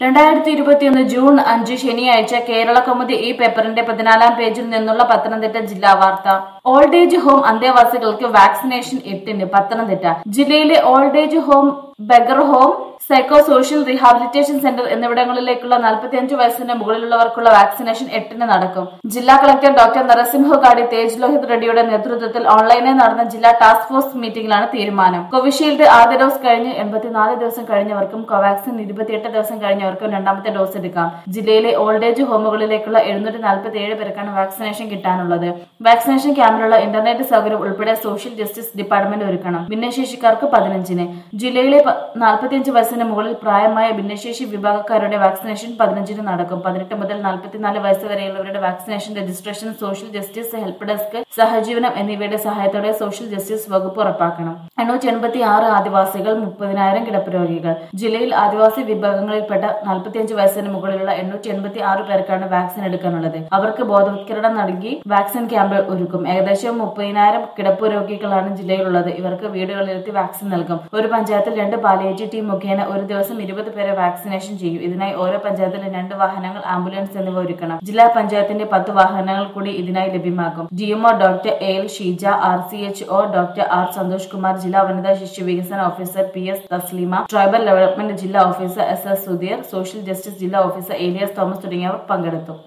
രണ്ടായിരത്തി ഇരുപത്തിയൊന്ന് ജൂൺ അഞ്ച് ശനിയാഴ്ച കേരള കൗമുദി ഈ പേപ്പറിന്റെ പതിനാലാം പേജിൽ നിന്നുള്ള പത്തനംതിട്ട ജില്ലാ വാർത്ത ഓൾഡ് ഏജ് ഹോം അന്തേവാസികൾക്ക് വാക്സിനേഷൻ എട്ടിന് പത്തനംതിട്ട ജില്ലയിലെ old age home beggar home psycho social rehabilitation centre എന്നിവിടങ്ങളിലേക്കുള്ള നാൽപ്പത്തിയഞ്ച് വയസ്സിന് മുകളിലുള്ളവർക്കുള്ള വാക്സിനേഷൻ എട്ടിന് നടക്കും ജില്ലാ കളക്ടർ ഡോക്ടർ നരസിംഹ ഗാഡി തേജ് ലോഹിത് റെഡ്ഡിയുടെ നേതൃത്വത്തിൽ ഓൺലൈനായി നടന്ന ജില്ലാ ടാസ്ക് ഫോഴ്സ് മീറ്റിംഗിലാണ് തീരുമാനം കോവിഷീൽഡ് ആദ്യ ഡോസ് കഴിഞ്ഞ് എൺപത്തിനാല് ദിവസം കഴിഞ്ഞവർക്കും കോവാക്സിൻ ഇരുപത്തിയെട്ട് ദിവസം കഴിഞ്ഞവർക്കും രണ്ടാമത്തെ ഡോസ് എടുക്കാം ജില്ലയിലെ ഓൾഡ് ഏജ് ഹോമുകളിലേക്കുള്ള എഴുന്നൂറ്റി നാൽപ്പത്തി ഏഴ് പേർക്കാണ് വാക്സിനേഷൻ കിട്ടാനുള്ളത് വാക്സിനേഷൻ ക്യാമ്പിലുള്ള ഇന്റർനെറ്റ് സൗകര്യം ഉൾപ്പെടെ സോഷ്യൽ ജസ്റ്റിസ് ഡിപ്പാർട്ട്മെന്റ് ഒരുക്കണം ഭിന്നശേഷിക്കാർക്ക് പതിനഞ്ചിന് ജില്ലയിലെ നാൽപ്പത്തിയഞ്ച് വയസ്സിന് മുകളിൽ പ്രായമായ ഭിന്നശേഷി വിഭാഗക്കാരുടെ വാക്സിനേഷൻ പതിനഞ്ചിന് നടക്കും പതിനെട്ട് മുതൽ നാൽപ്പത്തിനാല് വയസ്സ് വരെയുള്ളവരുടെ vaccination registration social justice help desk സഹജീവനം എന്നിവയുടെ സഹായത്തോടെ സോഷ്യൽ ജസ്റ്റിസ് വകുപ്പ് ഉറപ്പാക്കണം എണ്ണൂറ്റി എൺപത്തി ആറ് ആദിവാസികൾ മുപ്പതിനായിരം കിടപ്പ് രോഗികൾ ജില്ലയിൽ ആദിവാസി വിഭാഗങ്ങളിൽപ്പെട്ട നാൽപ്പത്തിയഞ്ച് വയസ്സിന് മുകളിലുള്ള എണ്ണൂറ്റി എൺപത്തി ആറ് പേർക്കാണ് വാക്സിൻ എടുക്കാനുള്ളത് അവർക്ക് ബോധവത്കരണം നൽകി വാക്സിൻ ക്യാമ്പ് ഒരുക്കും ഏകദേശം മുപ്പതിനായിരം കിടപ്പ് രോഗികളാണ് ജില്ലയിലുള്ളത് ഇവർക്ക് വീടുകളിലെത്തി വാക്സിൻ നൽകും ഒരു പഞ്ചായത്തിൽ രണ്ട് പാലിയേറ്റീവ് ടീം മുഖേന ഒരു ദിവസം ഇരുപത് പേരെ വാക്സിനേഷൻ ചെയ്യും ഇതിനായി ഓരോ പഞ്ചായത്തിലും രണ്ട് വാഹനങ്ങൾ ആംബുലൻസ് എന്നിവ ഒരുക്കണം ജില്ലാ പഞ്ചായത്തിന്റെ പത്ത് വാഹനങ്ങൾ കൂടി ഇതിനായി ലഭ്യമാകും DMO doctor A L Sheeja R C H O doctor R Santhosh Kumar ജില്ലാ വനിതാ ശിശു വികസന officer P S Thasleema tribal development ജില്ലാ officer S S Sudheer social justice ജില്ലാ ഓഫീസർ ഏലിയാസ് തോമസ് തുടങ്ങിയവർ പങ്കെടുത്തു